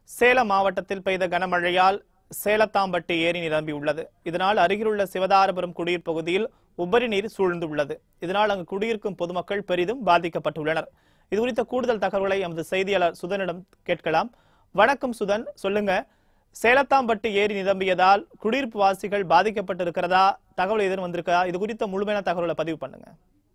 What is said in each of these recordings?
சேலம் மாவட்டத்தில் பெய்த கனமழையால் சேலத்தாம்பட்டி ஏரி நிரம்பியுள்ளது இதனால் அருகிலுள்ள சிவதாரபுரம் குடியிருப்பு பகுதியில் உபரி நீர் சூழ்ந்துள்ளது இதனால் அங்கு குடியிருக்கும் பொதுமக்கள் பெரிதும் பாதிக்கப்பட்டுள்ளனர் இது குறித்த கூடுதல் தகவல்களை எமது செய்தியாளர் சுதனிடம் கேட்கலாம் வணக்கம் சுதன் சொல்லுங்க சேலத்தாம்பட்டி ஏரி நிரம்பியதால் குடியிருப்பு வாசிகள் பாதிக்கப்பட்டிருக்கிறதா தகவல் எதுவும் வந்திருக்கா இது குறித்த முழுமையான தகவலை பதிவு பண்ணுங்க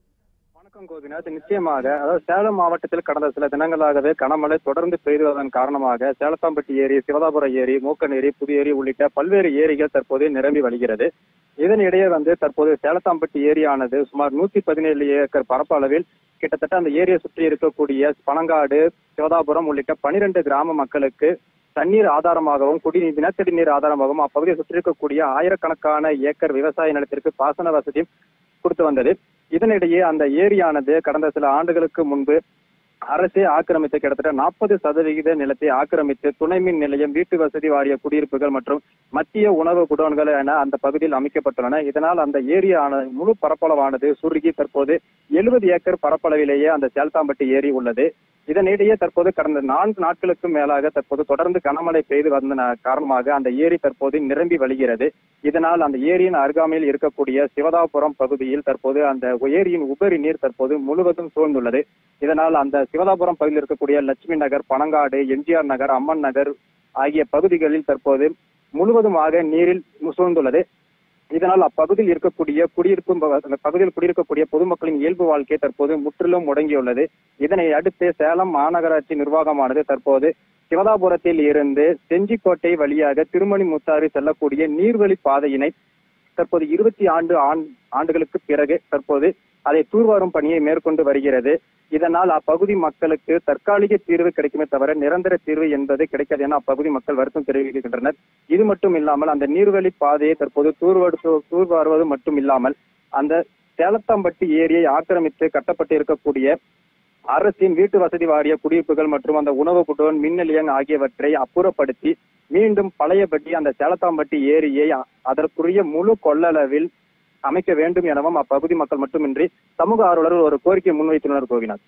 வணக்கம் கோபிநாத் நிச்சயமாக அதாவது சேலம் மாவட்டத்தில் கடந்த சில தினங்களாகவே கனமழை தொடர்ந்து பெய்துவதன் காரணமாக சேலத்தாம்பட்டி ஏரி சிவதாபுரம் ஏரி மூக்கன் ஏரி புதிய ஏரி உள்ளிட்ட பல்வேறு ஏரிகள் தற்போது நிரம்பி வழிகிறது இதனிடையே வந்து தற்போது சேலத்தாம்பட்டி ஏரியானது சுமார் நூத்தி பதினேழு ஏக்கர் பரப்பளவில் கிட்டத்தட்ட அந்த ஏரியை சுற்றி இருக்கக்கூடிய பனங்காடு சிவதாபுரம் உள்ளிட்ட பனிரெண்டு கிராம மக்களுக்கு தண்ணீர் ஆதாரமாகவும் குடிநீர் நிலத்தடி நீர் ஆதாரமாகவும் அப்பகுதியை சுற்றி இருக்கக்கூடிய ஆயிரக்கணக்கான ஏக்கர் விவசாய நிலத்திற்கு பாசன வசதியும் கொடுத்து வந்தது இதனிடையே அந்த ஏரியானது கடந்த சில ஆண்டுகளுக்கு முன்பு அரசே ஆக்கிரமித்து கிட்டத்தட்ட நாற்பது சதவிகித நிலத்தை ஆக்கிரமித்து துணை மின் நிலையம் வீட்டு வசதி வாரிய குடியிருப்புகள் மற்றும் மத்திய உணவு குடோன்கள் என அந்த பகுதியில் அமைக்கப்பட்டுள்ளன இதனால் அந்த ஏரியான முழு பரப்பளவானது சுருங்கி தற்போது எழுபது ஏக்கர் பரப்பளவிலேயே அந்த சேல்தாம்பட்டி ஏரி உள்ளது இதனிடையே தற்போது கடந்த நான்கு நாட்களுக்கும் மேலாக தற்போது தொடர்ந்து கனமழை பெய்து வந்த காரணமாக அந்த ஏரி தற்போது நிரம்பி வழிகிறது இதனால் அந்த ஏரியின் அருகாமையில் இருக்கக்கூடிய சிவதாபுரம் பகுதியில் தற்போது அந்த ஏரியின் உபரி நீர் தற்போது முழுவதும் சூழ்ந்துள்ளது இதனால் அந்த சிவதாபுரம் பகுதியில் இருக்கக்கூடிய லட்சுமி நகர் பனங்காடு எம்ஜிஆர் நகர் அம்மன் நகர் ஆகிய பகுதிகளில் தற்போது முழுவதுமாக நீரில் சூழ்ந்துள்ளது இதனால் அப்பகுதியில் இருக்கக்கூடிய குடியிருக்கும் அந்த பகுதியில் குடியிருக்கக்கூடிய பொதுமக்களின் இயல்பு வாழ்க்கை தற்போது முற்றிலும் முடங்கியுள்ளது இதனை அடுத்து சேலம் மாநகராட்சி நிர்வாகமானது தற்போது சிவதாபுரத்தில் இருந்து செஞ்சிக்கோட்டை வழியாக திருமணி முத்தாறு செல்லக்கூடிய நீர்வழி பாதையினை தற்போது இருபத்தி ஆண்டு ஆண்டுகளுக்கு பிறகு தற்போது அதை தூர்வாரும் பணியை மேற்கொண்டு வருகிறது இதனால் அப்பகுதி மக்களுக்கு தற்காலிக தீர்வு கிடைக்குமே தவிர நிரந்தர தீர்வு என்பது கிடைக்காது என அப்பகுதி மக்கள் வருத்தம் தெரிவிக்கின்றனர் இது மட்டும் இல்லாமல் அந்த நீர்வழி பாதையை தற்போது தூர்வடுத்து தூர்வாருவது மட்டும் இல்லாமல் அந்த சேலத்தாம்பட்டி ஏரியை ஆக்கிரமித்து கட்டப்பட்டு இருக்கக்கூடிய அரசின் வீட்டு வசதி வாரிய குடியிருப்புகள் மற்றும் அந்த உணவு குடோன் மின் நிலையம் ஆகியவற்றை அப்புறப்படுத்தி மீண்டும் பழையபடி அந்த சேலத்தாம்பட்டி ஏரியை அதற்குரிய முழு கொள்ளளவில் அமைக்க வேண்டும் எனவும் அப்பகுதி மக்கள் மட்டுமின்றி சமூக ஆர்வலர்கள் ஒரு கோரிக்கை முன்வைத்துள்ளனர் கோவிநாத்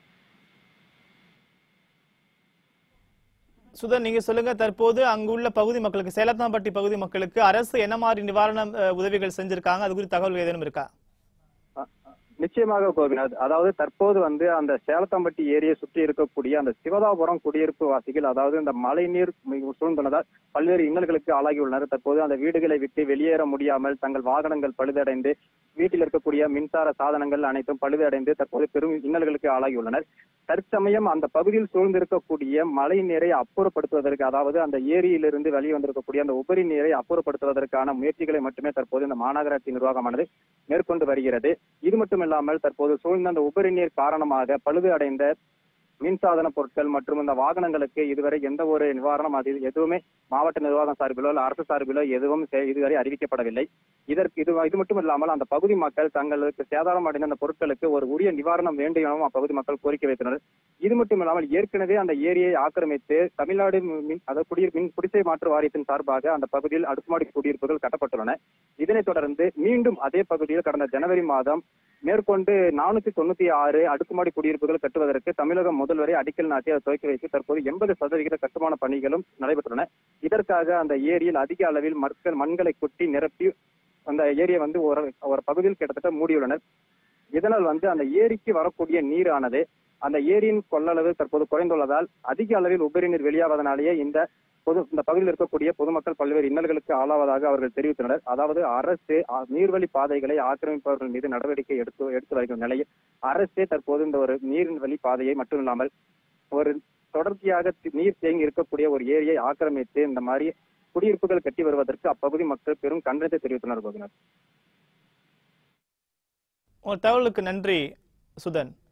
சுதன் நீங்க சொல்லுங்க தற்போது அங்குள்ள பகுதி மக்களுக்கு சேலத்தாம்பட்டி பகுதி மக்களுக்கு அரசு என்ன மாதிரி நிவாரண உதவிகள் செஞ்சிருக்காங்க அது குறித்து தகவல் ஏதேனும் இருக்கா நிச்சயமாக கோபிநாத் அதாவது தற்போது வந்து அந்த சேலத்தாம்பட்டி ஏரியை சுற்றி இருக்கக்கூடிய அந்த சிவதாபுரம் குடியிருப்பு வாசிகள் அதாவது இந்த மழைநீர் சூழ்ந்துள்ளதால் பல்வேறு இன்னல்களுக்கு ஆளாகியுள்ளனர் தற்போது அந்த வீடுகளை விட்டு வெளியேற முடியாமல் தங்கள் வாகனங்கள் பழுதடைந்து வீட்டில் இருக்கக்கூடிய மின்சார சாதனங்கள் அனைத்தும் பழுதடைந்து தற்போது பெரும் இன்னல்களுக்கு ஆளாகியுள்ளனர் தற்சமயம் அந்த பகுதியில் சூழ்ந்திருக்கக்கூடிய மழை நீரை அப்புறப்படுத்துவதற்கு அதாவது அந்த ஏரியிலிருந்து வெளியே வந்திருக்கக்கூடிய அந்த உபரி நீரை அப்புறப்படுத்துவதற்கான முயற்சிகளை மட்டுமே தற்போது இந்த மாநகராட்சி நிர்வாகமானது மேற்கொண்டு வருகிறது இது மட்டும் இல்லாமல் தற்போது சூழ்ந்த அந்த உபரி நீர் காரணமாக பழுது அடைந்த மின்சாதன பொருட்கள் மற்றும் இந்த வாகனங்களுக்கு இதுவரை எந்த ஒரு நிவாரணம் அது எதுவுமே மாவட்ட நிர்வாகம் சார்பிலோ அல்ல அரசு சார்பிலோ எதுவும் இதுவரை அறிவிக்கப்படவில்லை இதற்கு இது இது மட்டும் இல்லாமல் அந்த பகுதி மக்கள் தங்களுக்கு சேதாரம் அடைந்த அந்த பொருட்களுக்கு ஒரு உரிய நிவாரணம் வேண்டும் எனவும் அப்பகுதி மக்கள் கோரிக்கை வைத்தனர் இது மட்டும் இல்லாமல் ஏற்கனவே அந்த ஏரியை ஆக்கிரமித்து தமிழ்நாடு மின் அதாவது குடியிரு மின் குடிசை மாற்று வாரியத்தின் சார்பாக அந்த பகுதியில் அடுக்குமாடி குடியிருப்புகள் கட்டப்பட்டுள்ளன இதனைத் தொடர்ந்து மீண்டும் அதே பகுதியில் கடந்த ஜனவரி மாதம் மேற்கொண்டு நானூத்தி தொண்ணூத்தி ஆறு அடுக்குமாடி குடியிருப்புகள் கட்டுவதற்கு தமிழக முதல்வரை அடிக்கல் நாட்டி அதை துவக்கி வைத்து தற்போது எண்பது சதவிகித கட்டுமான பணிகளும் நடைபெற்றுள்ளன இதற்காக அந்த ஏரியில் அதிக அளவில் மற்கள் மண்களை கொட்டி நிரப்பி அந்த ஏரியை வந்து ஒரு ஒரு பகுதியில் கிட்டத்தட்ட மூடியுள்ளனர் இதனால் வந்து அந்த ஏரிக்கு வரக்கூடிய நீரானது அந்த ஏரியின் கொள்ளளவு தற்போது குறைந்துள்ளதால் அதிக அளவில் உபரி நீர் வெளியாவதனாலேயே இந்த பொது இந்த பகுதியில் இருக்கக்கூடிய பொதுமக்கள் பல்வேறு இன்னல்களுக்கு ஆளாவதாக அவர்கள் தெரிவித்தனர் அதாவது அரசு நீர்வழி பாதைகளை ஆக்கிரமிப்பவர்கள் மீது நடவடிக்கை எடுத்து எடுத்து வருகிற நிலையில் அரசே தற்போது இந்த ஒரு நீரின் வழி பாதையை மட்டுமில்லாமல் ஒரு தொடர்ச்சியாக நீர் தேங்கி இருக்கக்கூடிய ஒரு ஏரியை ஆக்கிரமித்து இந்த மாதிரி குடியிருப்புகள் கட்டி வருவதற்கு அப்பகுதி மக்கள் பெரும் கண்டனத்தை தெரிவித்தனர் கோபிநாத் ஒரு தகவலுக்கு நன்றி சுதன்